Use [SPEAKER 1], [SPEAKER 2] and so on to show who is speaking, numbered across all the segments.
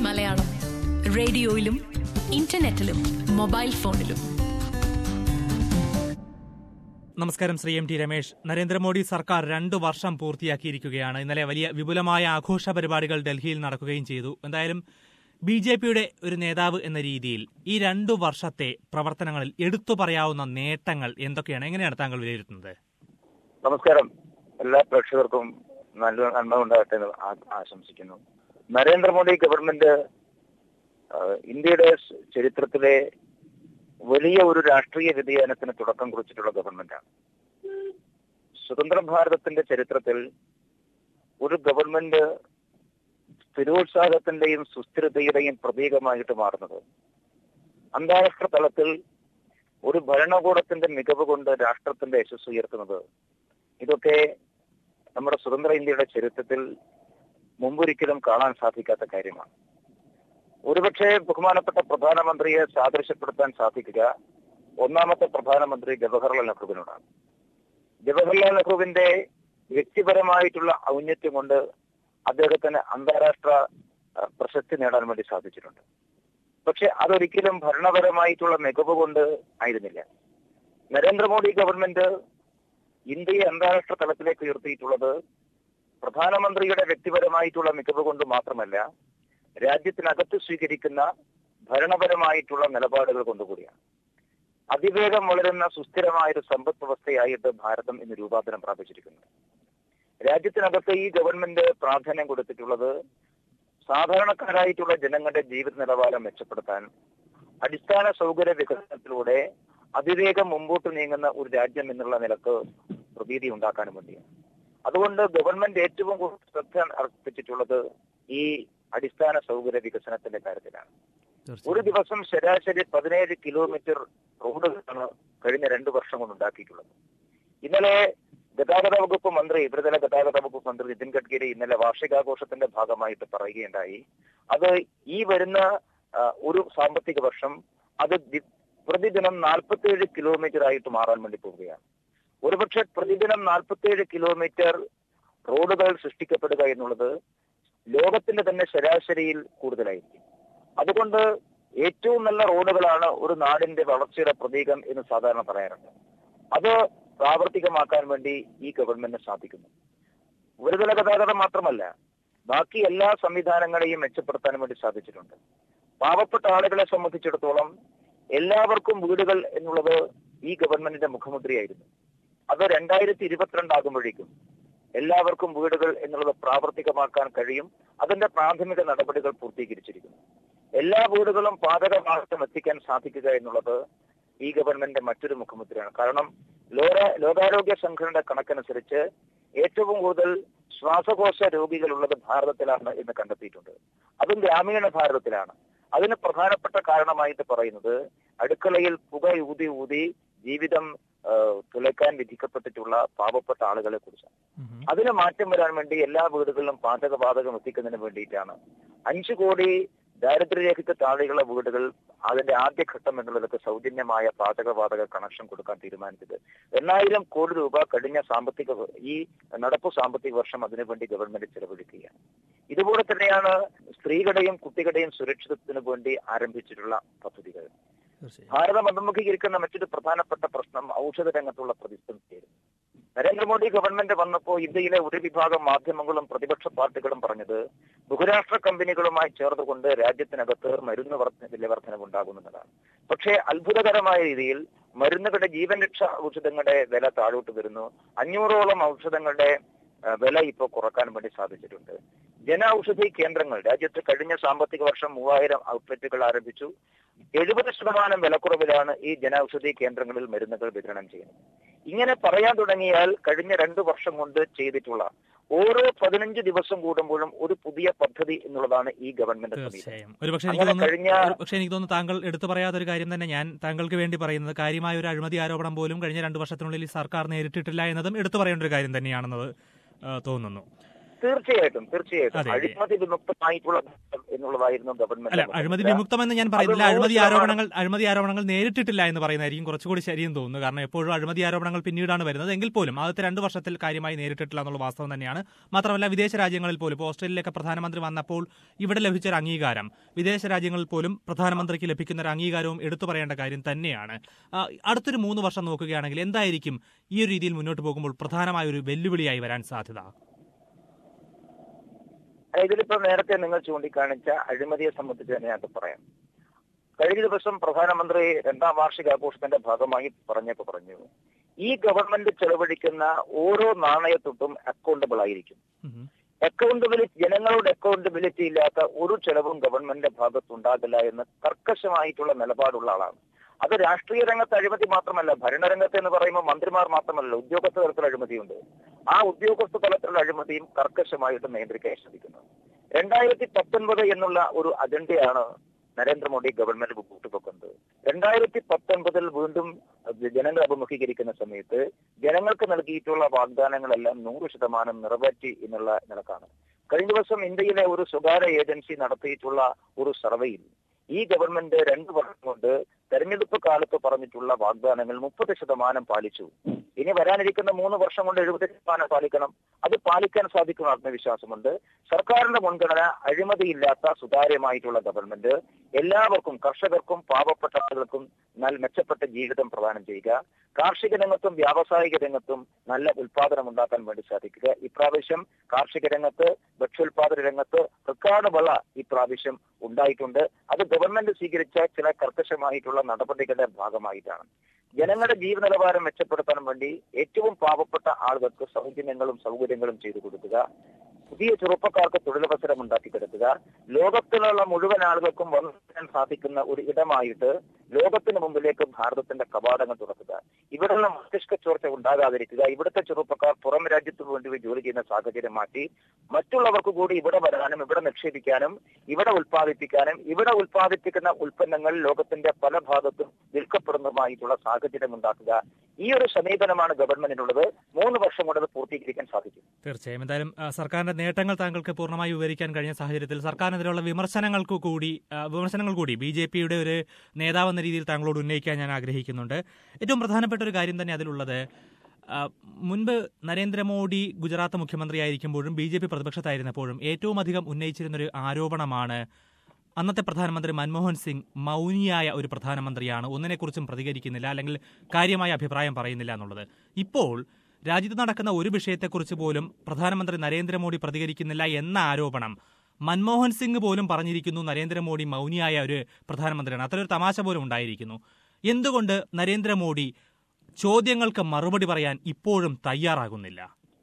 [SPEAKER 1] Malayalam റേഡിയോയിലും ഇന്റർനെറ്റിലും mobile ഫോണിലും
[SPEAKER 2] നമസ്കാരം Sree M T Ramesh Narendra Modi സർക്കാർ രണ്ടു വർഷം പൂർത്തിയാക്കിയിരിക്കുകയാണ് ഇന്നലെ വലിയ വിപുലമായ ആഘോഷ പരിപാടികൾ ഡൽഹിയിൽ നടക്കുകയും ചെയ്തു എന്തായാലും ബി ജെ പിയുടെ ഒരു നേതാവ് എന്ന രീതിയിൽ ഈ രണ്ടു വർഷത്തെ പ്രവർത്തനങ്ങളിൽ എടുത്തു പറയാവുന്ന നേട്ടങ്ങൾ എന്തൊക്കെയാണ് എങ്ങനെയാണ് താങ്കൾ വിലയിരുത്തുന്നത്
[SPEAKER 3] നമസ്കാരം എല്ലാ പ്രേക്ഷകർക്കും നല്ല നന്മ ഉണ്ടാകട്ടെ എന്ന് ആ- ആശംസിക്കുന്നു നരേന്ദ്രമോദി ഗവൺമെന്റ് ആ, ഇന്ത്യയുടെ സ് ചരിത്രത്തിലെ വലിയ ഒരു രാഷ്ട്രീയ വ്യതിയാനത്തിന് തുടക്കം കുറിച്ചിട്ടുള്ള ഗവൺമെന്റാണ് സ്വതന്ത്ര ഭാരതത്തിന്റെ ചരിത്രത്തിൽ ഒരു ഗവൺമെന്റ് സ്ഥിരോത്സാഹത്തിന്റെയും സുസ്ഥിരതയുടെയും പ്രതീകമായിട്ട് മാറുന്നത് അന്താരാഷ്ട്ര തലത്തിൽ ഒരു ഭരണകൂടത്തിന്റെ മികവ് കൊണ്ട് രാഷ്ട്രത്തിന്റെ യശസ് ഉയർത്തുന്നത് ഇതൊക്കെ നമ്മുടെ സ്വതന്ത്ര ഇന്ത്യയുടെ ചരിത്രത്തിൽ മുമ്പൊരിക്കലും കാണാൻ സാധിക്കാത്ത കാര്യമാണ് ഒരുപക്ഷെ ബഹുമാനപ്പെട്ട പ്രധാനമന്ത്രിയെ സാദൃശ്യപ്പെടുത്താൻ സാധിക്കുക ഒന്നാമത്തെ പ്രധാനമന്ത്രി ജവഹർലാൽ നെഹ്റുവിനോടാണ് ജവഹർലാൽ നെഹ്റുവിന്റെ വ്യക്തിപരമായിട്ടുള്ള ഔന്നത്യം കൊണ്ട് അദ്ദേഹത്തിന് അന്താരാഷ്ട്ര അഹ്, പ്രശസ്തി നേടാൻ വേണ്ടി സാധിച്ചിട്ടുണ്ട് പക്ഷെ അതൊരിക്കലും ഭരണപരമായിട്ടുള്ള മികവ് കൊണ്ട് ആയിരുന്നില്ല നരേന്ദ്രമോദി ഗവൺമെന്റ് ഇന്ത്യയെ അന്താരാഷ്ട്ര തലത്തിലേക്ക് ഉയർത്തിയിട്ടുള്ളത് പ്രധാനമന്ത്രിയുടെ വ്യക്തിപരമായിട്ടുള്ള മികവ് കൊണ്ട് മാത്രമല്ല രാജ്യത്തിനകത്ത് സ്വീകരിക്കുന്ന ഭരണപരമായിട്ടുള്ള നിലപാടുകൾ കൊണ്ടുകൂടിയാണ് അതിവേഗം വളരുന്ന സുസ്ഥിരമായ ഒരു സമ്പദ് വ്യവസ്ഥയായിട്ട് ഭാരതം ഇന്ന് രൂപാന്തരം പ്രാപിച്ചിരിക്കുന്നു രാജ്യത്തിനകത്ത് ഈ ഗവൺമെന്റ് പ്രാധാന്യം കൊടുത്തിട്ടുള്ളത് സാധാരണക്കാരായിട്ടുള്ള ജനങ്ങളുടെ ജീവിത നിലവാരം മെച്ചപ്പെടുത്താൻ അടിസ്ഥാന സൗകര്യ വികസനത്തിലൂടെ അതിവേഗം മുമ്പോട്ട് നീങ്ങുന്ന ഒരു രാജ്യം എന്നുള്ള നിലക്ക് പ്രതീതി ഉണ്ടാക്കാനും വേണ്ടിയാണ് അതുകൊണ്ട് ഗവൺമെന്റ് ഏറ്റവും കൂടുതൽ ശ്രദ്ധ അർപ്പിച്ചിട്ടുള്ളത് ഈ അടിസ്ഥാന സൗകര്യ വികസനത്തിന്റെ കാര്യത്തിലാണ് ഒരു ദിവസം ശരാശരി പതിനേഴ് കിലോമീറ്റർ റോഡുകളാണ് കഴിഞ്ഞ രണ്ടു വർഷം കൊണ്ട് ഉണ്ടാക്കിയിട്ടുള്ളത് ഇന്നലെ ഗതാഗത വകുപ്പ് മന്ത്രി ഉപരിതല ഗതാഗത വകുപ്പ് മന്ത്രി നിതിൻ ഗഡ്കരി ഇന്നലെ വാർഷികാഘോഷത്തിന്റെ ഭാഗമായിട്ട് പറയുകയുണ്ടായി അത് ഈ വരുന്ന ആ, ഒരു സാമ്പത്തിക വർഷം അത് ദി- പ്രതിദിനം നാൽപ്പത്തിയേഴ് കിലോമീറ്റർ ആയിട്ട് മാറാൻ വേണ്ടി പോവുകയാണ് ഒരുപക്ഷെ പ്രതിദിനം നാൽപ്പത്തിയേഴ് കിലോമീറ്റർ റോഡുകൾ സൃഷ്ടിക്കപ്പെടുക എന്നുള്ളത് ലോകത്തിന്റെ തന്നെ ശരാശരിയിൽ കൂടുതലായിരിക്കും അതുകൊണ്ട് ഏറ്റവും നല്ല റോഡുകളാണ് ഒരു നാടിന്റെ വളർച്ചയുടെ പ്രതീകം എന്ന് സാധാരണ പറയാറുണ്ട് അത് പ്രാവർത്തികമാക്കാൻ വേണ്ടി ഈ ഗവൺമെന്റിന് സാധിക്കുന്നു ഉപരിതല ഗതാഗതം മാത്രമല്ല ബാക്കി എല്ലാ സംവിധാനങ്ങളെയും മെച്ചപ്പെടുത്താൻ വേണ്ടി സാധിച്ചിട്ടുണ്ട് പാവപ്പെട്ട ആളുകളെ സംബന്ധിച്ചിടത്തോളം എല്ലാവർക്കും വീടുകൾ എന്നുള്ളത് ഈ ഗവൺമെന്റിന്റെ മുഖമുദ്രയായിരുന്നു അത് രണ്ടായിരത്തി ഇരുപത്തിരണ്ടാകുമ്പോഴേക്കും എല്ലാവർക്കും വീടുകൾ എന്നുള്ളത് പ്രാവർത്തികമാക്കാൻ കഴിയും അതിന്റെ പ്രാഥമിക നടപടികൾ പൂർത്തീകരിച്ചിരിക്കുന്നു എല്ലാ വീടുകളും പാചകമാർഗം എത്തിക്കാൻ സാധിക്കുക എന്നുള്ളത് ഈ ഗവൺമെന്റിന്റെ മറ്റൊരു മുഖമുദ്രയാണ് കാരണം ലോക ലോകാരോഗ്യ സംഘടനയുടെ കണക്കനുസരിച്ച് ഏറ്റവും കൂടുതൽ ശ്വാസകോശ രോഗികളുള്ളത് ഭാരതത്തിലാണ് എന്ന് കണ്ടെത്തിയിട്ടുണ്ട് അതും ഗ്രാമീണ ഭാരതത്തിലാണ് അതിന് പ്രധാനപ്പെട്ട കാരണമായിട്ട് പറയുന്നത് അടുക്കളയിൽ പുക ഊതി ഊതി ജീവിതം ആ, തുലയ്ക്കാൻ വിധിക്കപ്പെട്ടിട്ടുള്ള പാവപ്പെട്ട ആളുകളെ കുറിച്ചാണ് അതിന് മാറ്റം വരാൻ വേണ്ടി എല്ലാ വീടുകളിലും പാചകവാതകം എത്തിക്കുന്നതിന് വേണ്ടിയിട്ടാണ് അഞ്ചു കോടി ദാരിദ്ര്യരേഖയ്ക്ക് താഴെയുള്ള വീടുകൾ അതിന്റെ ആദ്യഘട്ടം എന്നുള്ളതൊക്കെ സൗജന്യമായ പാചകവാതക കണക്ഷൻ കൊടുക്കാൻ തീരുമാനിച്ചത് എണ്ണായിരം കോടി രൂപ കഴിഞ്ഞ സാമ്പത്തിക വ- ഈ നടപ്പു സാമ്പത്തിക വർഷം അതിനുവേണ്ടി ഗവൺമെന്റ് ചെലവഴിക്കുകയാണ് ഇതുപോലെ തന്നെയാണ് സ്ത്രീകളുടെയും കുട്ടികളുടെയും സുരക്ഷിതത്വത്തിന് വേണ്ടി ആരംഭിച്ചിട്ടുള്ള പദ്ധതികൾ ഭാരതം അഭിമുഖീകരിക്കുന്ന മറ്റൊരു പ്രധാനപ്പെട്ട പ്രശ്നം ഔഷധ രംഗത്തുള്ള പ്രതിസന്ധിയായിരുന്നു നരേന്ദ്രമോദി ഗവൺമെന്റ് വന്നപ്പോൾ ഇന്ത്യയിലെ ഒരു വിഭാഗം മാധ്യമങ്ങളും പ്രതിപക്ഷ പാർട്ടികളും പറഞ്ഞത് ബഹുരാഷ്ട്ര കമ്പനികളുമായി ചേർന്നുകൊണ്ട് രാജ്യത്തിനകത്ത് മരുന്ന് വർധ വില വർധനവുണ്ടാകുന്നതാണ് പക്ഷേ അത്ഭുതകരമായ രീതിയിൽ മരുന്നുകളുടെ ജീവൻ രക്ഷാ ഔഷധങ്ങളുടെ വില താഴോട്ട് വരുന്നു അഞ്ഞൂറോളം ഔഷധങ്ങളുടെ ആ, വില ഇപ്പോൾ കുറക്കാൻ വേണ്ടി സാധിച്ചിട്ടുണ്ട് ജന ഔഷധി കേന്ദ്രങ്ങൾ രാജ്യത്ത് കഴിഞ്ഞ സാമ്പത്തിക വർഷം മൂവായിരം ഔട്ട്ലെറ്റുകൾ ആരംഭിച്ചു എഴുപത് ശതമാനം വിലക്കുറവിലാണ് ഈ ജനൌഷധി കേന്ദ്രങ്ങളിൽ മരുന്നുകൾ വിതരണം ചെയ്യുന്നത് ഇങ്ങനെ പറയാൻ തുടങ്ങിയാൽ കഴിഞ്ഞ രണ്ടു വർഷം കൊണ്ട് ചെയ്തിട്ടുള്ള ഓരോ പതിനഞ്ച് ദിവസം കൂടുമ്പോഴും ഒരു പുതിയ പദ്ധതി എന്നുള്ളതാണ് ഈ ഗവൺമെന്റ് സമീപനം
[SPEAKER 2] തീർച്ചയായും ഒരുപക്ഷെ എനിക്ക്
[SPEAKER 3] അങ്ങനെ
[SPEAKER 2] തോന്നുന്നു
[SPEAKER 3] കഴിഞ്ഞ-
[SPEAKER 2] ഒരു- പക്ഷേ എനിക്ക് തോന്നുന്നു താങ്കൾ എടുത്തു പറയാത്ത ഒരു കാര്യം തന്നെ ഞാൻ താങ്കൾക്ക് വേണ്ടി പറയുന്നത് കാര്യമായ ഒരു അഴിമതി ആരോപണം പോലും കഴിഞ്ഞ രണ്ടു വർഷത്തിനുള്ളിൽ ഈ സർക്കാർ നേരിട്ടിട്ടില്ല എന്നതും എടുത്തു പറയേണ്ട ഒരു കാര്യം തന്നെയാണെന്നത് ആ, തോന്നുന്നു
[SPEAKER 3] തീർച്ചയായിട്ടും തീർച്ചയായിട്ടും
[SPEAKER 2] അതെ, അതെ.
[SPEAKER 3] അഴിമതി വിമുക്തമായിട്ടുള്ള എന്നുള്ളതായിരുന്നു
[SPEAKER 2] അല്ല
[SPEAKER 3] ഗവൺമെന്റ്
[SPEAKER 2] അഴിമതി വിമുക്തമെന്ന് ഞാൻ പറയുന്നില്ല
[SPEAKER 3] അത്
[SPEAKER 2] അഴിമതി
[SPEAKER 3] നൂറ്
[SPEAKER 2] ആരോപണങ്ങൾ അഴിമതി ആരോപണങ്ങൾ നേരിട്ടിട്ടില്ല എന്ന് പറയുന്നതായിരിക്കും കുറച്ചുകൂടി ശരിയെന്ന് തോന്നുന്നു കാരണം എപ്പോഴും അഴിമതി ആരോപണങ്ങൾ പിന്നീടാണ് വരുന്നത് എങ്കിൽ പോലും ആദ്യത്തെ രണ്ട് വർഷത്തിൽ കാര്യമായി നേരിട്ടിട്ടില്ല എന്നുള്ള വാസ്തവം തന്നെയാണ് മാത്രമല്ല വിദേശ രാജ്യങ്ങളിൽ പോലും ഇപ്പോൾ ഓസ്ട്രേലിയയിലൊക്കെ പ്രധാനമന്ത്രി വന്നപ്പോൾ ഇവിടെ ലഭിച്ച ഒരു അംഗീകാരം വിദേശ രാജ്യങ്ങളിൽ പോലും പ്രധാനമന്ത്രിക്ക് ലഭിക്കുന്ന ഒരു അംഗീകാരവും എടുത്തു പറയേണ്ട കാര്യം തന്നെയാണ് ആ, അടുത്തൊരു മൂന്ന് വർഷം നോക്കുകയാണെങ്കിൽ എന്തായിരിക്കും ഈ ഒരു രീതിയിൽ മുന്നോട്ട് പോകുമ്പോൾ പ്രധാനമായ ഒരു വെല്ലുവിളിയായി വരാൻ സാധ്യത
[SPEAKER 3] ഇതിലിപ്പോ നേരത്തെ നിങ്ങൾ ചൂണ്ടിക്കാണിച്ച അഴിമതിയെ സംബന്ധിച്ച് തന്നെ ഞാൻ പറയാം കഴിഞ്ഞ ദിവസം പ്രധാനമന്ത്രി രണ്ടാം വാർഷികാഘോഷത്തിന്റെ ഭാഗമായി പറഞ്ഞപ്പോ പറഞ്ഞു ഈ ഗവൺമെന്റ് ചെലവഴിക്കുന്ന ഓരോ നാണയത്തൊട്ടും അക്കൗണ്ടബിൾ ആയിരിക്കും
[SPEAKER 2] ഉം.
[SPEAKER 3] അക്കൗണ്ടബിലിറ്റി ജനങ്ങളുടെ അക്കൗണ്ടബിലിറ്റി ഇല്ലാത്ത ഒരു ചെലവും ഗവൺമെന്റിന്റെ ഭാഗത്തുണ്ടാകില്ല എന്ന് കർക്കശമായിട്ടുള്ള നിലപാടുള്ള ആളാണ് അത് രാഷ്ട്രീയ രംഗത്ത് അഴിമതി മാത്രമല്ല ഭരണരംഗത്ത് എന്ന് പറയുമ്പോൾ മന്ത്രിമാർ മാത്രമല്ല ഉദ്യോഗസ്ഥ തലത്തിൽ അഴിമതിയുണ്ട് ആ ഉദ്യോഗസ്ഥ തലത്തിലുള്ള അഴിമതിയും കർക്കശമായിട്ട് നിയന്ത്രിക്കാൻ ശ്രമിക്കുന്നു രണ്ടായിരത്തി പത്തൊൻപത് എന്നുള്ള ഒരു അജണ്ടയാണ് നരേന്ദ്രമോദി ഗവൺമെന്റ് മുമ്പോട്ട് വെക്കുന്നത് രണ്ടായിരത്തി പത്തൊൻപതിൽ വീണ്ടും ജനങ്ങൾ അഭിമുഖീകരിക്കുന്ന സമയത്ത് ജനങ്ങൾക്ക് നൽകിയിട്ടുള്ള വാഗ്ദാനങ്ങളെല്ലാം നൂറ് ശതമാനം നിറവേറ്റി എന്നുള്ള നിലക്കാണ് കഴിഞ്ഞ ദിവസം ഇന്ത്യയിലെ ഒരു സ്വകാര്യ ഏജൻസി നടത്തിയിട്ടുള്ള ഒരു സർവേയിൽ ഈ ഗവൺമെന്റ് രണ്ട് വർഷം കൊണ്ട് തെരഞ്ഞെടുപ്പ് കാലത്ത് പറഞ്ഞിട്ടുള്ള വാഗ്ദാനങ്ങൾ മുപ്പത് ശതമാനം പാലിച്ചു ഇനി വരാനിരിക്കുന്ന മൂന്ന് വർഷം കൊണ്ട് എഴുപത് ശതമാനം പാലിക്കണം അത് പാലിക്കാൻ സാധിക്കുന്ന ആത്മവിശ്വാസമുണ്ട് സർക്കാരിന്റെ മുൻഗണന അഴിമതിയില്ലാത്ത സുതാര്യമായിട്ടുള്ള ഗവൺമെന്റ് എല്ലാവർക്കും കർഷകർക്കും പാവപ്പെട്ട ആളുകൾക്കും നല്ല മെച്ചപ്പെട്ട ജീവിതം പ്രദാനം ചെയ്യുക കാർഷിക രംഗത്തും വ്യാവസായിക രംഗത്തും നല്ല ഉൽപാദനം ഉണ്ടാക്കാൻ വേണ്ടി സാധിക്കുക ഇപ്രാവശ്യം കാർഷിക രംഗത്ത് ഭക്ഷ്യോൽപാദന രംഗത്ത് റെക്കോർഡ് വിള ഇപ്രാവശ്യം ഉണ്ടായിട്ടുണ്ട് അത് ഗവൺമെന്റ് സ്വീകരിച്ച ചില കർക്കശമായിട്ടുള്ള നടപടികളുടെ ഭാഗമായിട്ടാണ് ജനങ്ങളുടെ ജീവന നിലവാരം മെച്ചപ്പെടുത്താൻ വേണ്ടി ഏറ്റവും പാവപ്പെട്ട ആളുകൾക്ക് സൗജന്യങ്ങളും സൗകര്യങ്ങളും ചെയ്തു കൊടുക്കുക പുതിയ ചെറുപ്പക്കാർക്ക് തൊഴിലവസരം ഉണ്ടാക്കി കൊടുക്കുക ലോകത്തിലുള്ള മുഴുവൻ ആളുകൾക്കും വന്നെത്താൻ സാധിക്കുന്ന ഒരു ഇടമായിട്ട് ലോകത്തിന് മുമ്പിലേക്ക് ഭാരതത്തിന്റെ കവാടങ്ങൾ തുറക്കുക ഇവിടെയുള്ള മസ്തിഷ്ക ചോർച്ച ഉണ്ടാകാതിരിക്കുക ഇവിടുത്തെ ചെറുപ്പക്കാർ പുറം രാജ്യത്ത് വേണ്ടി ജോലി ചെയ്യുന്ന സാഹചര്യം മാറ്റി മറ്റുള്ളവർക്ക് കൂടി ഇവിടെ വരാനും ഇവിടെ നിക്ഷേപിക്കാനും ഇവിടെ ഉൽപ്പാദിപ്പിക്കാനും ഇവിടെ ഉൽപ്പാദിപ്പിക്കുന്ന ഉൽപ്പന്നങ്ങൾ ലോകത്തിന്റെ പല ഭാഗത്തും വിൽക്കപ്പെടുന്നതുമായിട്ടുള്ള സാഹചര്യം ഉണ്ടാക്കുക ഈ ഒരു സമീപനമാണ് ഗവൺമെന്റിനുള്ളത് മൂന്ന് വർഷം കൊണ്ട് അത് പൂർത്തീകരിക്കാൻ സാധിക്കും
[SPEAKER 2] തീർച്ചയായും എന്തായാലും ആ, സർക്കാരിന്റെ നേട്ടങ്ങൾ താങ്കൾക്ക് പൂർണ്ണമായി വിവരിക്കാൻ കഴിഞ്ഞ സാഹചര്യത്തിൽ സർക്കാരിനെതിരെയുള്ള വിമർശനങ്ങൾക്ക് കൂടി ആ, വിമർശനങ്ങൾ കൂടി ബി ജെ പിയുടെ ഒരു നേതാവ് എന്ന രീതിയിൽ താങ്കളോട് ഉന്നയിക്കാൻ ഞാൻ ആഗ്രഹിക്കുന്നുണ്ട് ഏറ്റവും പ്രധാനപ്പെട്ട ഒരു കാര്യം തന്നെ അതിലുള്ളത് ആ, മുൻപ് നരേന്ദ്രമോദി ഗുജറാത്ത് മുഖ്യമന്ത്രിയായിരിക്കുമ്പോഴും ബി ജെ പി പ്രതിപക്ഷത്തായിരുന്നപ്പോഴും ഏറ്റവും അധികം ഉന്നയിച്ചിരുന്നൊരു ആരോപണമാണ് അന്നത്തെ പ്രധാനമന്ത്രി മൻമോഹൻ സിംഗ് മൗനിയായ ഒരു പ്രധാനമന്ത്രിയാണ് ഒന്നിനെക്കുറിച്ചും പ്രതികരിക്കുന്നില്ല അല്ലെങ്കിൽ കാര്യമായ അഭിപ്രായം പറയുന്നില്ല എന്നുള്ളത് ഇപ്പോൾ രാജ്യത്ത് നടക്കുന്ന ഒരു വിഷയത്തെക്കുറിച്ച് പോലും പ്രധാനമന്ത്രി നരേന്ദ്രമോദി പ്രതികരിക്കുന്നില്ല എന്ന ആരോപണം മൻമോഹൻ സിംഗ് പോലും പറഞ്ഞിരിക്കുന്നു നരേന്ദ്രമോദി മൗനിയായ ഒരു പ്രധാനമന്ത്രിയാണ് അത്തരൊരു തമാശ പോലും ഉണ്ടായിരിക്കുന്നു എന്തുകൊണ്ട് നരേന്ദ്രമോദി ചോദ്യങ്ങൾക്ക് മറുപടി പറയാൻ ഇപ്പോഴും തയ്യാറാകുന്നില്ല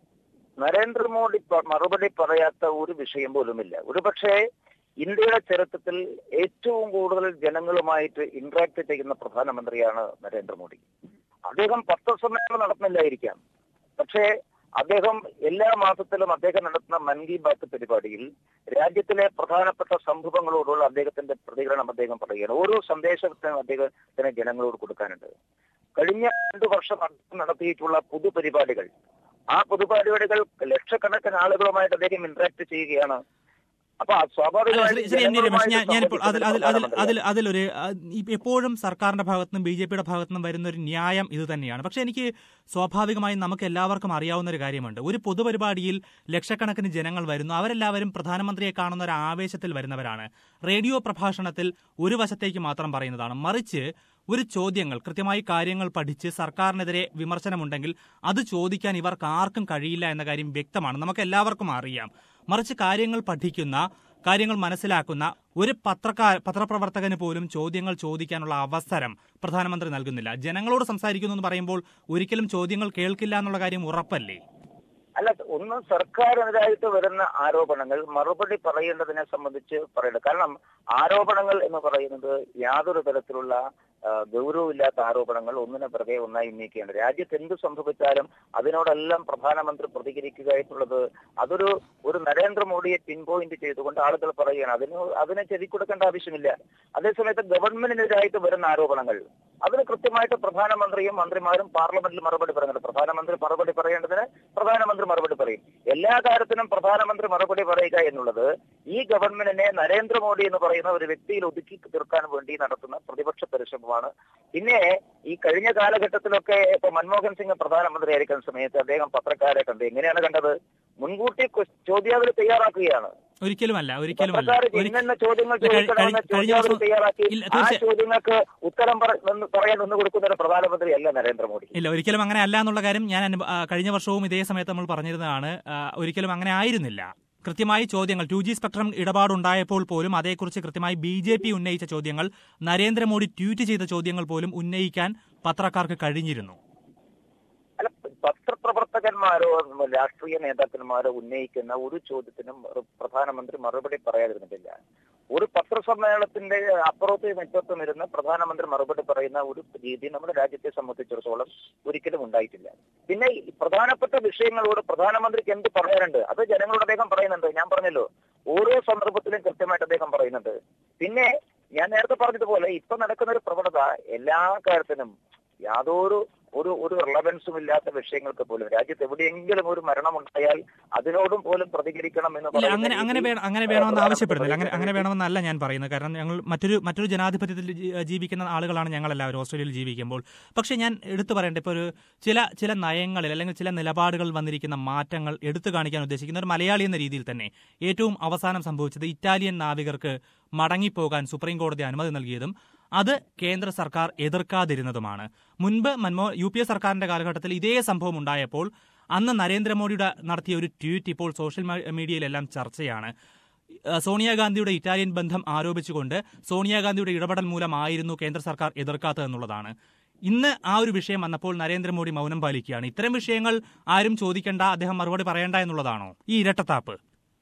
[SPEAKER 3] നരേന്ദ്രമോദി പ- മറുപടി പറയാത്ത ഒരു വിഷയം പോലുമില്ല ഒരുപക്ഷെ ഇന്ത്യയുടെ ചരിത്രത്തിൽ ഏറ്റവും കൂടുതൽ ജനങ്ങളുമായിട്ട് ഇന്ററാക്ട് ചെയ്യുന്ന പ്രധാനമന്ത്രിയാണ് നരേന്ദ്രമോദി അദ്ദേഹം പത്രസമ്മേളനം നടത്തുന്നില്ലായിരിക്കാം പക്ഷേ അദ്ദേഹം എല്ലാ മാസത്തിലും അദ്ദേഹം നടത്തുന്ന മൻ കി ബാത്ത് പരിപാടിയിൽ രാജ്യത്തിലെ പ്രധാനപ്പെട്ട സംഭവങ്ങളോടുള്ള അദ്ദേഹത്തിന്റെ പ്രതികരണം അദ്ദേഹം പറയുകയാണ് ഓരോ സന്ദേശത്തിനും അദ്ദേഹത്തിന് ജനങ്ങളോട് കൊടുക്കാനുണ്ട് കഴിഞ്ഞ രണ്ടു വർഷം അദ്ദേഹം നടത്തിയിട്ടുള്ള പൊതുപരിപാടികൾ ആ പൊതുപരിപാടികൾ ലക്ഷക്കണക്കിന് ആളുകളുമായിട്ട് അദ്ദേഹം ഇന്ററാക്ട് ചെയ്യുകയാണ് അപ്പൊ
[SPEAKER 2] അല്ല,
[SPEAKER 3] സ്വാഭാവികമായും
[SPEAKER 2] ശ്രീ- ശ്രീ എം ഡി രമേശ് ഞാൻ ഞാനിപ്പോൾ അതിൽ അതിൽ അതിൽ
[SPEAKER 3] ജനങ്ങളുമായിട്ട്
[SPEAKER 2] അതിൽ അതിലൊരു ആ, ഈ എപ്പോഴും സർക്കാരിന്റെ ഭാഗത്തുനിന്നും ബി ജെ പിയുടെ ഭാഗത്തുനിന്നും വരുന്ന ഒരു ന്യായം ഇത് തന്നെയാണ് പക്ഷെ എനിക്ക് സ്വാഭാവികമായും നമുക്ക് എല്ലാവർക്കും അറിയാവുന്ന ഒരു കാര്യമുണ്ട് ഒരു പൊതുപരിപാടിയിൽ ലക്ഷക്കണക്കിന് ജനങ്ങൾ വരുന്നു അവരെല്ലാവരും പ്രധാനമന്ത്രിയെ കാണുന്ന ഒരു ആവേശത്തിൽ വരുന്നവരാണ് റേഡിയോ പ്രഭാഷണത്തിൽ ഒരു വശത്തേക്ക് മാത്രം പറയുന്നതാണ് മറിച്ച് ഒരു ചോദ്യങ്ങൾ കൃത്യമായി കാര്യങ്ങൾ പഠിച്ച് സർക്കാരിനെതിരെ വിമർശനമുണ്ടെങ്കിൽ അത് ചോദിക്കാൻ ഇവർക്ക് ആർക്കും കഴിയില്ല എന്ന കാര്യം വ്യക്തമാണ് നമുക്ക് എല്ലാവർക്കും അറിയാം മറിച്ച് കാര്യങ്ങൾ പഠിക്കുന്ന കാര്യങ്ങൾ മനസ്സിലാക്കുന്ന ഒരു പത്രക്കാർ പത്രപ്രവർത്തകന് പോലും ചോദ്യങ്ങൾ ചോദിക്കാനുള്ള അവസരം പ്രധാനമന്ത്രി നൽകുന്നില്ല ജനങ്ങളോട് സംസാരിക്കുന്നു എന്ന് പറയുമ്പോൾ ഒരിക്കലും ചോദ്യങ്ങൾ കേൾക്കില്ല എന്നുള്ള കാര്യം ഉറപ്പല്ലേ
[SPEAKER 3] അല്ല ഒന്ന് സർക്കാരിനെതിരായിട്ട് വരുന്ന ആരോപണങ്ങൾ മറുപടി പറയേണ്ടതിനെ സംബന്ധിച്ച് പറയുന്നത് കാരണം ആരോപണങ്ങൾ എന്ന് പറയുന്നത് യാതൊരു തരത്തിലുള്ള ആ, ഗൗരവമില്ലാത്ത ആരോപണങ്ങൾ ഒന്നിനെ പിറകെ ഒന്നായി ഉന്നയിക്കുകയാണ് രാജ്യത്ത് എന്ത് സംഭവിച്ചാലും അതിനോടെല്ലാം പ്രധാനമന്ത്രി പ്രതികരിക്കുക എന്നുള്ളത് അതൊരു ഒരു നരേന്ദ്രമോദിയെ പിൻ പോയിന്റ് ചെയ്തുകൊണ്ട് ആളുകൾ പറയുകയാണ് അതിന് അതിനെ ചെവി കൊടുക്കേണ്ട ആവശ്യമില്ല അതേസമയത്ത് ഗവൺമെന്റിനെതിരായിട്ട് വരുന്ന ആരോപണങ്ങൾ അതിന് കൃത്യമായിട്ട് പ്രധാനമന്ത്രിയും മന്ത്രിമാരും പാർലമെന്റിൽ മറുപടി പറയുന്നുണ്ട് പ്രധാനമന്ത്രി മറുപടി പറയേണ്ടതിന് പ്രധാനമന്ത്രി മറുപടി പറയും എല്ലാ കാര്യത്തിനും പ്രധാനമന്ത്രി മറുപടി പറയുക എന്നുള്ളത് ഈ ഗവൺമെന്റിനെ നരേന്ദ്രമോദി എന്ന് പറയുന്ന ഒരു വ്യക്തിയിൽ ഒതുക്കി തീർക്കാൻ വേണ്ടി നടത്തുന്ന പ്രതിപക്ഷ പരിശ്രമമാണ് പിന്നെ ഈ കഴിഞ്ഞ കാലഘട്ടത്തിലൊക്കെ ഇപ്പൊ മൻമോഹൻ സിംഗ് പ്രധാനമന്ത്രി ആയിരിക്കുന്ന സമയത്ത് അദ്ദേഹം പത്രക്കാരെ കണ്ട് എങ്ങനെയാണ് കണ്ടത് മുൻകൂട്ടി ക്വ- ചോദ്യാവലി തയ്യാറാക്കുകയാണ്
[SPEAKER 2] ഒരിക്കലുമല്ല ഒരിക്കലുമല്ല
[SPEAKER 3] പത്രക്കാർ
[SPEAKER 2] ഒരി-
[SPEAKER 3] ഇന്ന ചോദ്യങ്ങൾ
[SPEAKER 2] ഇല്ല, കഴി-
[SPEAKER 3] ചോദിക്കണമെന്ന്
[SPEAKER 2] കഴി- കഴിഞ്ഞ
[SPEAKER 3] ചോദ്യാവലി
[SPEAKER 2] ദിവസം-
[SPEAKER 3] തയ്യാറാക്കി
[SPEAKER 2] ഇല്ല,
[SPEAKER 3] ആ
[SPEAKER 2] തീർച്ചയായും-
[SPEAKER 3] ചോദ്യങ്ങൾക്ക് ഉത്തരം പറ- നിന്ന് പറയാൻ നിന്ന് കൊടുക്കുന്ന ഒരു പ്രധാനമന്ത്രി അല്ല നരേന്ദ്രമോദി
[SPEAKER 2] ഇല്ല ഒരിക്കലും അങ്ങനെ അല്ല എന്നുള്ള കാര്യം ഞാൻ അനുഭ- ആ, കഴിഞ്ഞ വർഷവും ഇതേ സമയത്ത് നമ്മൾ പറഞ്ഞിരുന്നതാണ് ആ, ഒരിക്കലും അങ്ങനെ ആയിരുന്നില്ല കൃത്യമായി ചോദ്യങ്ങൾ ടു ജി സ്പെക്ട്രം ഇടപാടുണ്ടായപ്പോൾ പോലും അതേക്കുറിച്ച് കൃത്യമായി ബി ജെ പി ഉന്നയിച്ച ചോദ്യങ്ങൾ നരേന്ദ്രമോദി ട്വീറ്റ് ചെയ്ത ചോദ്യങ്ങൾ പോലും ഉന്നയിക്കാൻ പത്രക്കാർക്ക് കഴിഞ്ഞിരുന്നു
[SPEAKER 3] അല്ല പത്രപ്രവർത്തകന്മാരോ രാഷ്ട്രീയ നേതാക്കന്മാരോ ഉന്നയിക്കുന്ന ഒരു ചോദ്യത്തിനും ഒരു പ്രധാനമന്ത്രി മറുപടി പറയാതിരുന്നിട്ടില്ല ഒരു പത്രസമ്മേളനത്തിന്റെ അപ്പുറത്ത് നേതൃത്വം ഇരുന്ന് പ്രധാനമന്ത്രി മറുപടി പറയുന്ന ഒരു രീതി നമ്മുടെ രാജ്യത്തെ സംബന്ധിച്ചിടത്തോളം ഒരിക്കലും ഉണ്ടായിട്ടില്ല പിന്നെ ഈ പ്രധാനപ്പെട്ട വിഷയങ്ങളോട് പ്രധാനമന്ത്രിക്ക് എന്ത് പറയാനുണ്ട് അത് ജനങ്ങളോട് അദ്ദേഹം പറയുന്നുണ്ട് ഞാൻ പറഞ്ഞല്ലോ ഓരോ സന്ദർഭത്തിലും കൃത്യമായിട്ട് അദ്ദേഹം പറയുന്നുണ്ട് പിന്നെ ഞാൻ നേരത്തെ പറഞ്ഞതുപോലെ ഇപ്പൊ നടക്കുന്ന ഒരു പ്രവണത എല്ലാ കാര്യത്തിനും യാതൊരു ഒരു ഒരു റിലവൻസും ഇല്ലാത്ത വിഷയങ്ങൾക്ക് പോലും രാജ്യത്ത് എവിടെയെങ്കിലും ഒരു മരണം ഉണ്ടായാൽ അതിനോടും പോലും പ്രതികരിക്കണം എന്ന്
[SPEAKER 2] ഇല്ല
[SPEAKER 3] പറയുന്ന
[SPEAKER 2] അങ്ങനെ അങ്ങനെ
[SPEAKER 3] രീതി,
[SPEAKER 2] വേണം അങ്ങനെ
[SPEAKER 3] ആ,
[SPEAKER 2] വേണമെന്ന്
[SPEAKER 3] പ്രധാനമന്ത്രി
[SPEAKER 2] ആവശ്യപ്പെടുന്നില്ല അങ്ങനെ അങ്ങനെ
[SPEAKER 3] പറയുന്ന
[SPEAKER 2] വേണമെന്നല്ല ഞാൻ പറയുന്നത് കാരണം ഞങ്ങൾ മറ്റൊരു മറ്റൊരു ജനാധിപത്യത്തിൽ ജീ- ജീവിക്കുന്ന ആളുകളാണ് ഞങ്ങളെല്ലാവരും ഓസ്ട്രേലിയയിൽ ജീവിക്കുമ്പോൾ പക്ഷേ ഞാൻ എടുത്തു പറയേണ്ട ഇപ്പോൾ ഒരു ചില ചില നയങ്ങളിൽ അല്ലെങ്കിൽ ചില നിലപാടുകളിൽ വന്നിരിക്കുന്ന മാറ്റങ്ങൾ എടുത്തു കാണിക്കാൻ ഉദ്ദേശിക്കുന്ന ഒരു മലയാളി എന്ന രീതിയിൽ തന്നെ ഏറ്റവും അവസാനം സംഭവിച്ചത് ഇറ്റാലിയൻ നാവികർക്ക് മടങ്ങിപ്പോകാൻ സുപ്രീം കോടതി അനുമതി നൽകിയതും അത് കേന്ദ്ര സർക്കാർ എതിർക്കാതിരുന്നതുമാണ് മുൻപ് മൻമോ യു പി എ സർക്കാരിന്റെ കാലഘട്ടത്തിൽ ഇതേ സംഭവം ഉണ്ടായപ്പോൾ അന്ന് നരേന്ദ്രമോദിയുടെ നടത്തിയ ഒരു ട്വീറ്റ് ഇപ്പോൾ സോഷ്യൽ മീ- മീഡിയയിലെല്ലാം ചർച്ചയാണ് ഏഹ് സോണിയാഗാന്ധിയുടെ ഇറ്റാലിയൻ ബന്ധം ആരോപിച്ചുകൊണ്ട് സോണിയാഗാന്ധിയുടെ ഇടപെടൽ മൂലമായിരുന്നു കേന്ദ്ര സർക്കാർ എതിർക്കാത്തതെന്നുള്ളതാണ് ഇന്ന് ആ ഒരു വിഷയം വന്നപ്പോൾ നരേന്ദ്രമോദി മൗനം പാലിക്കുകയാണ് ഇത്തരം വിഷയങ്ങൾ ആരും ചോദിക്കേണ്ട അദ്ദേഹം മറുപടി പറയേണ്ട എന്നുള്ളതാണോ ഈ ഇരട്ടത്താപ്പ്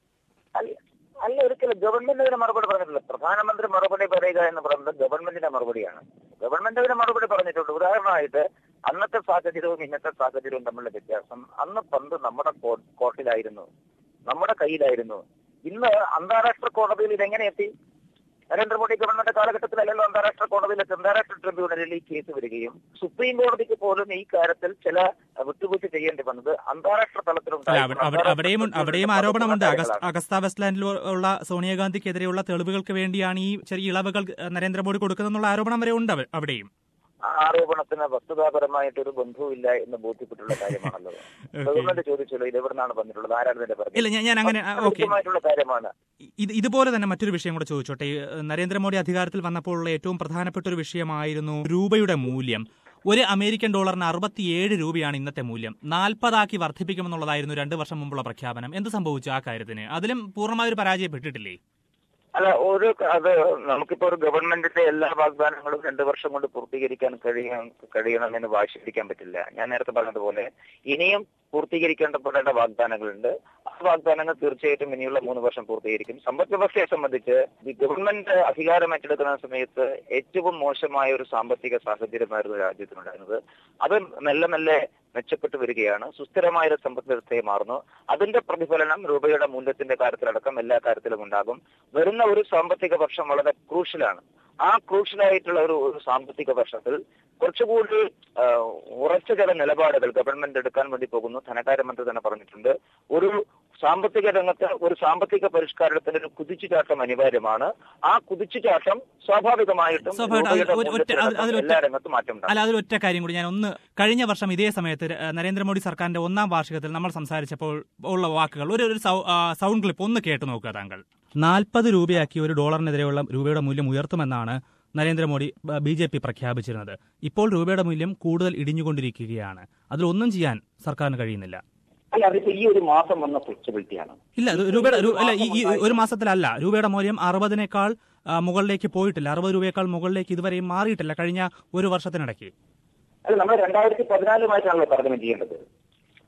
[SPEAKER 3] അല്ല അല്ല ഒരിക്കലും ഗവൺമെന്റ് അതിന് മറുപടി പറഞ്ഞിട്ടില്ല പ്രധാനമന്ത്രി മറുപടി പറയുക എന്ന് പറയുന്നത് ഗവൺമെന്റിന്റെ മറുപടിയാണ് ഗവൺമെന്റ് അതിന് മറുപടി പറഞ്ഞിട്ടുണ്ട് ഉദാഹരണമായിട്ട് അന്നത്തെ സാഹചര്യവും ഇന്നത്തെ സാഹചര്യവും തമ്മിലുള്ള വ്യത്യാസം അന്ന് പന്ത് നമ്മുടെ കോ- കോർട്ടിലായിരുന്നു നമ്മുടെ കയ്യിലായിരുന്നു ഇന്ന് അന്താരാഷ്ട്ര കോടതിയിൽ ഇതെങ്ങനെ എത്തി നരേന്ദ്രമോദി ഗവൺമെന്റ് കാലഘട്ടത്തിലല്ലല്ലോ അന്താരാഷ്ട്ര കോടതിയിൽ അന്താരാഷ്ട്ര ട്രിബ്യൂണലിൽ ഈ കേസ് വരികയും സുപ്രീം കോടതിക്ക് പോലും ഈ കാര്യത്തിൽ ചില വിട്ടുവീഴ്ച ചെയ്യേണ്ടി വന്നത് അന്താരാഷ്ട്ര
[SPEAKER 2] അല്ല
[SPEAKER 3] തലത്തിലുണ്ടായ
[SPEAKER 2] അവിടെ- അവിടെ- അവിടെയും അവിടെയും ആരോപണമുണ്ട് അഗസ്- അഗസ്ത വെസ്റ്റ്ലാൻഡിൽ ഉള്ള സോണിയാഗാന്ധിക്കെതിരെയുള്ള തെളിവുകൾക്ക് വേണ്ടിയാണ് ഈ ചെറിയ ഇളവുകൾ നരേന്ദ്രമോദി കൊടുക്കുന്നതെന്നുള്ള ആരോപണം വരെ ഉണ്ട് അവ- അവിടെയും
[SPEAKER 3] ആ ആരോപണത്തിന് വസ്തുതാപരമായിട്ട് ഒരു ബന്ധവുമില്ല എന്ന് ബോധ്യപ്പെട്ടുള്ള കാര്യമാണല്ലോ ഗവൺമെന്റ് ചോദിച്ചല്ലോ ഇത് എവിടെ നിന്നാണ് വന്നിട്ടുള്ളത് ആരാണ് ഇതിന്റെ
[SPEAKER 2] ഇല്ല ഞാൻ ഞാൻ അങ്ങനെ ഓക്കെ
[SPEAKER 3] കൃത്യമായിട്ടുള്ള കാര്യമാണ്
[SPEAKER 2] ഇത് ഇതുപോലെ തന്നെ മറ്റൊരു വിഷയം കൂടെ ചോദിച്ചോട്ടെ ഈ, ഏഹ്, നരേന്ദ്രമോദി അധികാരത്തിൽ വന്നപ്പോഴുള്ള ഏറ്റവും പ്രധാനപ്പെട്ട ഒരു വിഷയമായിരുന്നു രൂപയുടെ മൂല്യം ഒരു അമേരിക്കൻ ഡോളറിന് അറുപത്തിയേഴ് രൂപയാണ് ഇന്നത്തെ മൂല്യം നാൽപ്പതാക്കി വർദ്ധിപ്പിക്കുമെന്നുള്ളതായിരുന്നു രണ്ട് വർഷം മുമ്പുള്ള പ്രഖ്യാപനം എന്ത് സംഭവിച്ചു ആ കാര്യത്തിന് അതിലും പൂർണ്ണമായൊരു പരാജയപ്പെട്ടിട്ടില്ലേ
[SPEAKER 3] അല്ല ഒരു അത് നമുക്കിപ്പോ ഒരു ഗവൺമെന്റിന്റെ എല്ലാ വാഗ്ദാനങ്ങളും രണ്ടു വർഷം കൊണ്ട് പൂർത്തീകരിക്കാൻ കഴിയാൻ കഴിയണമെന്ന് വാശി പിടിക്കാൻ പറ്റില്ല ഞാൻ നേരത്തെ പറഞ്ഞതുപോലെ ഇനിയും പൂർത്തീകരിക്കേണ്ടപ്പെടേണ്ട വാഗ്ദാനങ്ങളുണ്ട് ആ വാഗ്ദാനങ്ങൾ തീർച്ചയായിട്ടും ഇനിയുള്ള മൂന്ന് വർഷം പൂർത്തീകരിക്കും സമ്പദ് വ്യവസ്ഥയെ സംബന്ധിച്ച് ഈ ഗവൺമെന്റ് അധികാരം ഏറ്റെടുക്കുന്ന സമയത്ത് ഏറ്റവും മോശമായ ഒരു സാമ്പത്തിക സാഹചര്യമായിരുന്നു രാജ്യത്തിനുണ്ടായിരുന്നത് അത് മെല്ലെ മെല്ലെ മെച്ചപ്പെട്ടു വരികയാണ് സുസ്ഥിരമായ ഒരു സമ്പദ് വ്യവസ്ഥയെ മാറുന്നു അതിന്റെ പ്രതിഫലനം രൂപയുടെ മൂല്യത്തിന്റെ കാര്യത്തിലടക്കം എല്ലാ കാര്യത്തിലും ഉണ്ടാകും വരുന്ന ഒരു സാമ്പത്തിക വർഷം വളരെ ക്രൂഷ്യലാണ് ആ ക്രൂഷ്യലായിട്ടുള്ള ഒരു ഒരു സാമ്പത്തിക വർഷത്തിൽ കുറച്ചുകൂടി ആ, ഉറച്ച ചില നിലപാടുകൾ ഗവൺമെന്റ് എടുക്കാൻ വേണ്ടി പോകുന്നു ധനകാര്യമന്ത്രി തന്നെ പറഞ്ഞിട്ടുണ്ട് ഒരു സാമ്പത്തിക രംഗത്ത് ഒരു സാമ്പത്തിക പരിഷ്കാരത്തിന് ഒരു കുതിച്ചുചാട്ടം അനിവാര്യമാണ് ആ കുതിച്ചുചാട്ടം സ്വാഭാവികമായിട്ടും
[SPEAKER 2] സ്വാഭാവികമായിട്ടും
[SPEAKER 3] രൂപയുടെ
[SPEAKER 2] അത് ഒരു- ഒറ്റ- അത്
[SPEAKER 3] മൂല്യത്തിലടക്കം
[SPEAKER 2] അതിലൊറ്റ-
[SPEAKER 3] എല്ലാ രംഗത്തും മാറ്റം ഉണ്ടാകും
[SPEAKER 2] അല്ല അതിലൊറ്റ കാര്യം കൂടി ഞാൻ ഒന്ന് കഴിഞ്ഞ വർഷം ഇതേ സമയത്ത് ര- നരേന്ദ്രമോദി സർക്കാരിന്റെ ഒന്നാം വാർഷികത്തിൽ നമ്മൾ സംസാരിച്ചപ്പോൾ ഉള്ള വാക്കുകൾ ഒരു ഒരു സൗ- ആ, സൗണ്ട് ക്ലിപ്പ് ഒന്ന് കേട്ടു നോക്കുക താങ്കൾ നാൽപ്പത് രൂപയാക്കി ഒരു ഡോളറിനെതിരെയുള്ള രൂപയുടെ മൂല്യം ഉയർത്തുമെന്നാണ് നരേന്ദ്രമോദി ബി ജെ പി പ്രഖ്യാപിച്ചിരുന്നത് ഇപ്പോൾ രൂപയുടെ മൂല്യം കൂടുതൽ ഇടിഞ്ഞുകൊണ്ടിരിക്കുകയാണ് അതിലൊന്നും ചെയ്യാൻ സർക്കാരിന് കഴിയുന്നില്ല
[SPEAKER 3] അല്ല അതിപ്പോ ഈ ഒരു മാസം വന്ന ഫ്ലെക്സിബിലിറ്റിയാണ്
[SPEAKER 2] ഇല്ല അത് രൂപയുടെ രു- അല്ല ഈ ഈ ഒരു മാസത്തിലല്ല രൂപയുടെ മൂല്യം അറുപതിനേക്കാൾ ആ, മുകളിലേക്ക് പോയിട്ടില്ല അറുപത് രൂപയേക്കാൾ മുകളിലേക്ക് ഇതുവരെയും മാറിയിട്ടില്ല കഴിഞ്ഞ ഒരു വർഷത്തിനിടയ്ക്ക്
[SPEAKER 3] അല്ല നമ്മൾ രണ്ടായിരത്തി പതിനാലുമായിട്ടാണല്ലോ താരതമ്യം ചെയ്യേണ്ടത്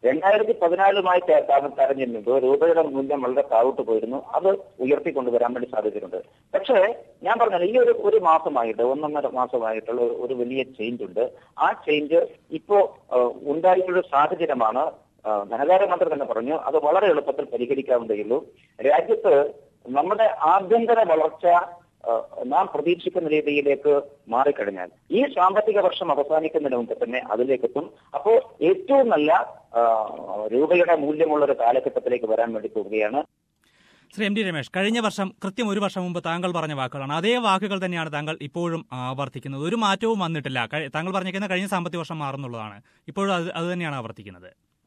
[SPEAKER 3] രണ്ടായിരത്തി പതിനാലുമായി തരഞ്ഞിരുന്നു ഇപ്പോൾ രൂപയുടെ മൂല്യം വളരെ താഴോട്ട് പോയിരുന്നു അത് ഉയർത്തിക്കൊണ്ടുവരാൻ വേണ്ടി സാധിച്ചിട്ടുണ്ട് പക്ഷേ ഞാൻ പറഞ്ഞത് ഈ ഒരു ഒരു മാസമായിട്ട് ഒന്നൊന്നര മാസമായിട്ടുള്ള ഒരു- ഒരു വലിയ ചേഞ്ച് ഉണ്ട് ആ ചേഞ്ച് ഇപ്പോ ആ, ഉണ്ടായിട്ടുള്ള സാഹചര്യമാണ് ആ, ധനകാര്യമന്ത്രി തന്നെ പറഞ്ഞു അത് വളരെ എളുപ്പത്തിൽ പരിഹരിക്കാവുന്നതേയുള്ളൂ രാജ്യത്ത് നമ്മുടെ ആഭ്യന്തര വളർച്ച ആ, നാം പ്രതീക്ഷിക്കുന്ന രീതിയിലേക്ക് മാറിക്കഴിഞ്ഞാൽ ഈ സാമ്പത്തിക വർഷം അവസാനിക്കുന്നതിന് മുമ്പ് തന്നെ അതിലേക്കെത്തും അപ്പോൾ ഏറ്റവും നല്ല ആ, രൂപയുടെ മൂല്യമുള്ള ഒരു കാലഘട്ടത്തിലേക്ക് വരാൻ വേണ്ടി പോവുകയാണ്
[SPEAKER 2] ശ്രീ എം ഡി രമേശ് കഴിഞ്ഞ വർഷം കൃത്യം ഒരു വർഷം മുമ്പ് താങ്കൾ പറഞ്ഞ വാക്കുകളാണ് അതേ വാക്കുകൾ തന്നെയാണ് താങ്കൾ ഇപ്പോഴും ആവർത്തിക്കുന്നത് ഒരു മാറ്റവും വന്നിട്ടില്ല കഴി- താങ്കൾ പറഞ്ഞിരിക്കുന്ന കഴിഞ്ഞ സാമ്പത്തിക വർഷം മാറുന്നുള്ളതാണ് ഇപ്പോഴും അത് അത് തന്നെയാണ് ആവർത്തിക്കുന്നത്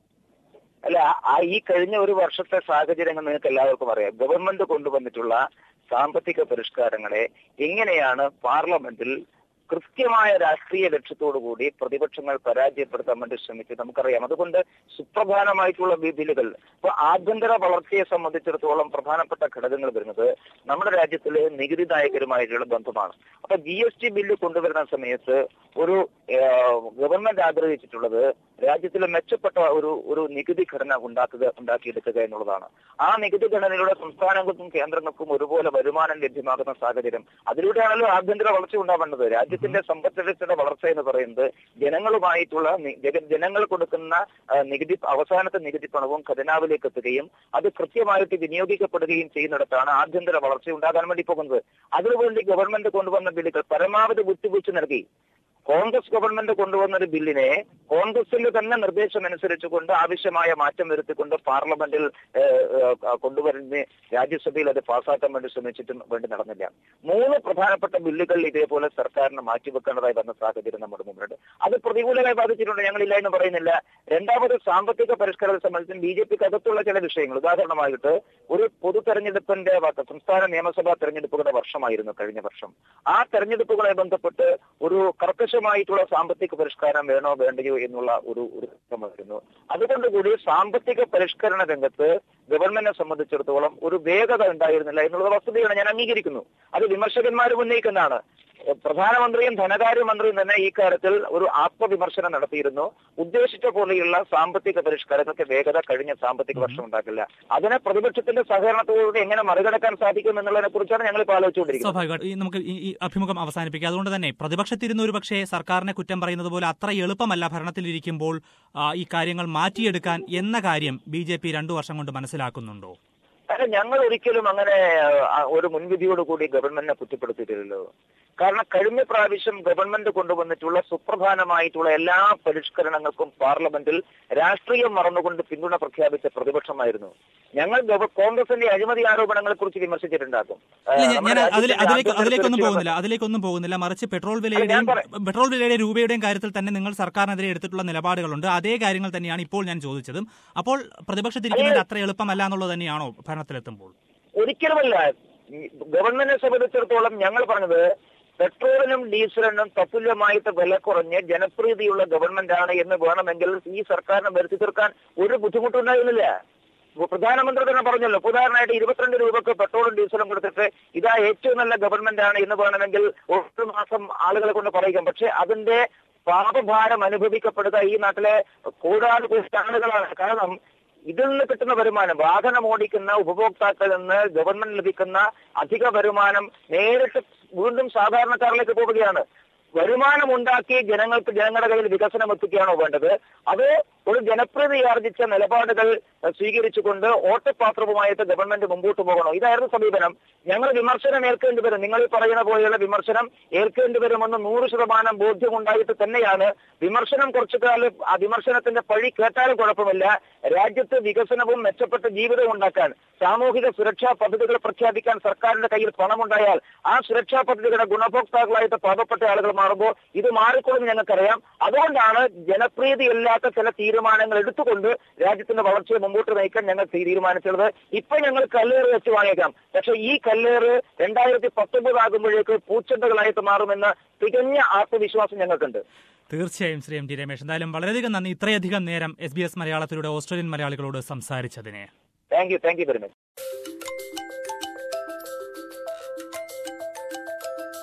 [SPEAKER 3] അല്ല ആ ഈ കഴിഞ്ഞ ഒരു വർഷത്തെ സാഹചര്യങ്ങൾ നിങ്ങൾക്ക് എല്ലാവർക്കും അറിയാം ഗവൺമെന്റ് കൊണ്ടുവന്നിട്ടുള്ള സാമ്പത്തിക പരിഷ്കാരങ്ങളെ എങ്ങനെയാണ് പാർലമെന്റിൽ കൃത്യമായ രാഷ്ട്രീയ ലക്ഷ്യത്തോടു കൂടി പ്രതിപക്ഷങ്ങൾ പരാജയപ്പെടുത്താൻ വേണ്ടി ശ്രമിച്ചു നമുക്കറിയാം അതുകൊണ്ട് സുപ്രധാനമായിട്ടുള്ള ബി- ബില്ലുകൾ ഇപ്പൊ ആഭ്യന്തര വളർച്ചയെ സംബന്ധിച്ചിടത്തോളം പ്രധാനപ്പെട്ട ഘടകങ്ങൾ വരുന്നത് നമ്മുടെ രാജ്യത്തിലെ നികുതിദായകരുമായിട്ടുള്ള ബന്ധമാണ് അപ്പൊ ജി എസ് ടി ബില്ല് കൊണ്ടുവരുന്ന സമയത്ത് ഒരു ഏഹ്, ഗവൺമെന്റ് ആഗ്രഹിച്ചിട്ടുള്ളത് രാജ്യത്തിലെ മെച്ചപ്പെട്ട ഒരു ഒരു നികുതി ഘടന ഉണ്ടാക്കുക ഉണ്ടാക്കിയെടുക്കുക എന്നുള്ളതാണ് ആ നികുതി ഘടനയിലൂടെ സംസ്ഥാനങ്ങൾക്കും കേന്ദ്രങ്ങൾക്കും ഒരുപോലെ വരുമാനം ലഭ്യമാകുന്ന സാഹചര്യം അതിലൂടെയാണല്ലോ ആഭ്യന്തര വളർച്ച ഉണ്ടാവേണ്ടത് രാജ്യത്തിന്റെ സമ്പദ്വ്യവസ്ഥയുടെ വളർച്ച എന്ന് പറയുന്നത് ജനങ്ങളുമായിട്ടുള്ള നി- ജന- ജനങ്ങൾ കൊടുക്കുന്ന ആ, നികുതി അവസാനത്തെ നികുതി പണവും ഖജനാവിലേക്ക് എത്തുകയും അത് കൃത്യമായിട്ട് വിനിയോഗിക്കപ്പെടുകയും ചെയ്യുന്നിടത്താണ് ആഭ്യന്തര വളർച്ച ഉണ്ടാകാൻ വേണ്ടി പോകുന്നത് അതിനുവേണ്ടി ഗവൺമെന്റ് കൊണ്ടുവന്ന ബില്ലുകൾ പരമാവധി വിട്ടുവീഴ്ച നൽകി കോൺഗ്രസ് ഗവൺമെന്റ് കൊണ്ടുവന്ന ഒരു ബില്ലിനെ കോൺഗ്രസിന്റെ തന്നെ നിർദ്ദേശം അനുസരിച്ചുകൊണ്ട് ആവശ്യമായ മാറ്റം വരുത്തിക്കൊണ്ട് പാർലമെന്റിൽ ഏഹ്, ഏഹ്, കൊണ്ടുവരുന്ന രാജ്യസഭയിൽ അത് പാസ്സാക്കാൻ വേണ്ടി ശ്രമിച്ചിട്ടും വേണ്ടി നടന്നില്ല മൂന്ന് പ്രധാനപ്പെട്ട ബില്ലുകൾ ഇതേപോലെ സർക്കാരിന് മാറ്റിവെക്കേണ്ടതായി വന്ന സാഹചര്യം നമ്മുടെ മുമ്പിലുണ്ട് അത് പ്രതികൂലമായി ബാധിച്ചിട്ടുണ്ട് ഞങ്ങളില്ല എന്ന് പറയുന്നില്ല രണ്ടാമത് സാമ്പത്തിക പരിഷ്കരണത്തെ സംബന്ധിച്ചും ബി ജെ പിക്ക് അകത്തുള്ള ചില വിഷയങ്ങൾ ഉദാഹരണമായിട്ട് ഒരു പൊതു തെരഞ്ഞെടുപ്പിന്റെ വ- സംസ്ഥാന നിയമസഭാ തെരഞ്ഞെടുപ്പുകളുടെ വർഷമായിരുന്നു കഴിഞ്ഞ വർഷം ആ തെരഞ്ഞെടുപ്പുകളെ ബന്ധപ്പെട്ട് ഒരു കർക്കശമായിട്ടുള്ള സാമ്പത്തിക പരിഷ്കാരം വേണോ വേണ്ടയോ എന്നുള്ള ഒരു ഒരു ഘട്ടമായിരുന്നു അതുകൊണ്ട് കൂടി സാമ്പത്തിക പരിഷ്കരണ രംഗത്ത് ഗവൺമെന്റിനെ സംബന്ധിച്ചിടത്തോളം ഒരു വേഗത ഉണ്ടായിരുന്നില്ല എന്നുള്ള വസ്തുതയാണ് ഞാൻ അംഗീകരിക്കുന്നു അത് വിമർശകന്മാരും ഉന്നയിക്കുന്നതാണ് എഹ് പ്രധാനമന്ത്രിയും ധനകാര്യമന്ത്രിയും തന്നെ ഈ കാര്യത്തിൽ ഒരു ആത്മവിമർശനം നടത്തിയിരുന്നു ഉദ്ദേശിച്ച പോലെയുള്ള സാമ്പത്തിക പരിഷ്കാരങ്ങൾക്ക് വേഗത കഴിഞ്ഞ സാമ്പത്തിക വർഷം ഉണ്ടാക്കില്ല അതിനെ പ്രതിപക്ഷത്തിന്റെ സഹകരണത്തോടുകൂടി എങ്ങനെ മറികടക്കാൻ സാധിക്കും എന്നുള്ളതിനെ കുറിച്ചാണ് ഞങ്ങൾ ഇപ്പോൾ ആലോചിച്ചുകൊണ്ടിരിക്കുന്നത്
[SPEAKER 2] സ്വാഭാവികമായിട്ട് ഈ നമുക്ക് ഈ ഈ അഭിമുഖം അവസാനിപ്പിക്കുക അതുകൊണ്ട് തന്നെ പ്രതിപക്ഷത്തിരുന്ന് ഒരു പക്ഷേ സർക്കാരിനെ കുറ്റം പറയുന്നത് പോലെ അത്ര എളുപ്പമല്ല ഭരണത്തിലിരിക്കുമ്പോൾ ആ, ഈ കാര്യങ്ങൾ മാറ്റിയെടുക്കാൻ എന്ന കാര്യം ബി ജെ പി രണ്ടു വർഷം കൊണ്ട് മനസ്സിലാക്കുന്നുണ്ടോ
[SPEAKER 3] അല്ല ഞങ്ങൾ ഒരിക്കലും അങ്ങനെ ആ, ഒരു മുൻവിധിയോട് കൂടി ഗവൺമെന്റിനെ കുറ്റപ്പെടുത്തിയിട്ടില്ലല്ലോ കാരണം കഴിഞ്ഞ പ്രാവശ്യം ഗവൺമെന്റ് കൊണ്ടുവന്നിട്ടുള്ള സുപ്രധാനമായിട്ടുള്ള എല്ലാ പരിഷ്കരണങ്ങൾക്കും പാർലമെന്റിൽ രാഷ്ട്രീയം മറന്നുകൊണ്ട് പിന്തുണ പ്രഖ്യാപിച്ച പ്രതിപക്ഷമായിരുന്നു ഞങ്ങൾ ഗവ- കോൺഗ്രസിന്റെ അഴിമതി ആരോപണങ്ങളെ കുറിച്ച് വിമർശിച്ചിട്ടുണ്ടാകും ആ,
[SPEAKER 2] ഇല്ല, ഞാൻ-
[SPEAKER 3] നമ്മുടെ
[SPEAKER 2] ഞാൻ അതിലെ-
[SPEAKER 3] രാജ്യത്തിന്റെ
[SPEAKER 2] അതിലേക്ക്
[SPEAKER 3] ആഭ്യന്തര
[SPEAKER 2] അതിലേക്കൊന്നും
[SPEAKER 3] സുരക്ഷയെ
[SPEAKER 2] പോകുന്നില്ല അതിലേക്കൊന്നും പോകുന്നില്ല മറിച്ച് പെട്രോൾ വിലയുടെയും
[SPEAKER 3] ഞാൻ പറയാം.
[SPEAKER 2] പെട്രോൾ വിലയുടെ രൂപയുടെയും കാര്യത്തിൽ തന്നെ നിങ്ങൾ സർക്കാരിനെതിരെ എടുത്തിട്ടുള്ള നിലപാടുകളുണ്ട് അതേ കാര്യങ്ങൾ തന്നെയാണ് ഇപ്പോൾ ഞാൻ ചോദിച്ചതും അപ്പോൾ പ്രതിപക്ഷത്തിരിക്കുന്നത് അത്ര എളുപ്പമല്ല എന്നുള്ളത് തന്നെയാണോ ഭരണത്തിലെത്തുമ്പോൾ
[SPEAKER 3] ഒരിക്കലുമല്ല ഈ ഗവൺമെന്റിനെ സംബന്ധിച്ചിടത്തോളം ഞങ്ങൾ പറഞ്ഞത് പെട്രോളിനും ഡീസലിനും തത്തുല്യമായിട്ട് വില കുറഞ്ഞ് ജനപ്രീതിയുള്ള ഗവൺമെന്റ് ആണ് എന്ന് വേണമെങ്കിൽ ഈ സർക്കാരിനെ വരുത്തി തീർക്കാൻ ഒരു ബുദ്ധിമുട്ടുണ്ടായിരുന്നില്ല ഇപ്പൊ പ്രധാനമന്ത്രി തന്നെ പറഞ്ഞല്ലോ ഇപ്പൊ ഉദാഹരണമായിട്ട് ഇരുപത്തിരണ്ട് രൂപക്ക് പെട്രോളും ഡീസലും കൊടുത്തിട്ട് ഇതാ ഏറ്റവും നല്ല ഗവൺമെന്റ് ആണ് എന്ന് വേണമെങ്കിൽ ഒരു മാസം ആളുകളെ കൊണ്ട് പറയിക്കാം പക്ഷെ അതിന്റെ പാപഭാരം അനുഭവിക്കപ്പെടുക ഈ നാട്ടിലെ കോടാനുകൂടി ആളുകളാണ് കാരണം ഇതിൽ നിന്ന് കിട്ടുന്ന വരുമാനം വാഹനം ഓടിക്കുന്ന ഉപഭോക്താക്കളിൽ നിന്ന് ഗവൺമെന്റ് ലഭിക്കുന്ന അധിക വരുമാനം നേരിട്ട് വീണ്ടും സാധാരണക്കാരിലേക്ക് പോവുകയാണ് വരുമാനം ഉണ്ടാക്കി ജനങ്ങൾക്ക് ജനങ്ങളുടെ കയ്യിൽ വികസനം എത്തിക്കുകയാണോ വേണ്ടത് അത് ഒരു ജനപ്രീതി ആർജിച്ച നിലപാടുകൾ അഹ്, സ്വീകരിച്ചുകൊണ്ട് ഓട്ടപാത്രവുമായിട്ട് ഗവൺമെന്റ് മുമ്പോട്ട് പോകണോ ഇതായിരുന്നു സമീപനം ഞങ്ങൾ വിമർശനം ഏൽക്കേണ്ടി വരും നിങ്ങൾ ഈ പറയുന്ന പോലെയുള്ള വിമർശനം ഏൽക്കേണ്ടി വരുമെന്ന് നൂറ് ശതമാനം ബോധ്യമുണ്ടായിട്ട് തന്നെയാണ് വിമർശനം കുറച്ചു കാലം ആ വിമർശനത്തിന്റെ പഴി കേട്ടാലും കുഴപ്പമില്ല രാജ്യത്ത് വികസനവും മെച്ചപ്പെട്ട ജീവിതവും ഉണ്ടാക്കാൻ സാമൂഹിക സുരക്ഷാ പദ്ധതികൾ പ്രഖ്യാപിക്കാൻ സർക്കാരിന്റെ കയ്യിൽ പണമുണ്ടായാൽ ആ സുരക്ഷാ പദ്ധതികളുടെ ഗുണഭോക്താക്കളായിട്ട് പാവപ്പെട്ട ആളുകൾ മാറുമ്പോൾ ഇത് മാറിക്കൊള്ളും ഞങ്ങൾക്കറിയാം അതുകൊണ്ടാണ് ജനപ്രീതിയില്ലാത്ത ചില തീരുമാനങ്ങൾ എടുത്തുകൊണ്ട് രാജ്യത്തിന്റെ വളർച്ചയെ മുമ്പോട്ട് നയിക്കാൻ ഞങ്ങൾ തീരുമാനിച്ചുള്ളത് ഇപ്പൊ ഞങ്ങൾ കല്ലേറ് വെച്ച് വാങ്ങിയേക്കാം പക്ഷെ ഈ കല്ലേറ് രണ്ടായിരത്തി പത്തൊമ്പത് ആകുമ്പോഴേക്ക് പൂച്ചെണ്ടകളായിട്ട് മാറുമെന്ന തികഞ്ഞ ആത്മവിശ്വാസം ഞങ്ങൾക്കുണ്ട്
[SPEAKER 2] തീർച്ചയായും ശ്രീ എം ടി രമേശ് എന്തായാലും വളരെയധികം നന്ദി ഇത്രയധികം നേരം എസ് ബി എസ് മലയാളത്തിലൂടെ ഓസ്ട്രേലിയൻ മലയാളികളോട് സംസാരിച്ചതിന്
[SPEAKER 3] thank you thank you very much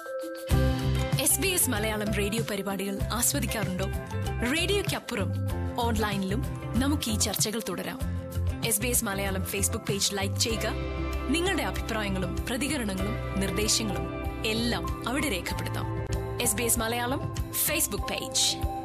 [SPEAKER 1] S B S Malayalam radio പരിപാടികൾ ആസ്വദിക്കാറുണ്ടോ റേഡിയോയ്ക്കപ്പുറം ഓൺലൈനിലും നമുക്ക് ഈ ചർച്ചകൾ തുടരാം S B S Malayalam facebook page like ചെയ്യുക നിങ്ങളുടെ അഭിപ്രായങ്ങളും പ്രതികരണങ്ങളും നിർദ്ദേശങ്ങളും എല്ലാം അവിടെ രേഖപ്പെടുത്താം S B S Malayalam facebook page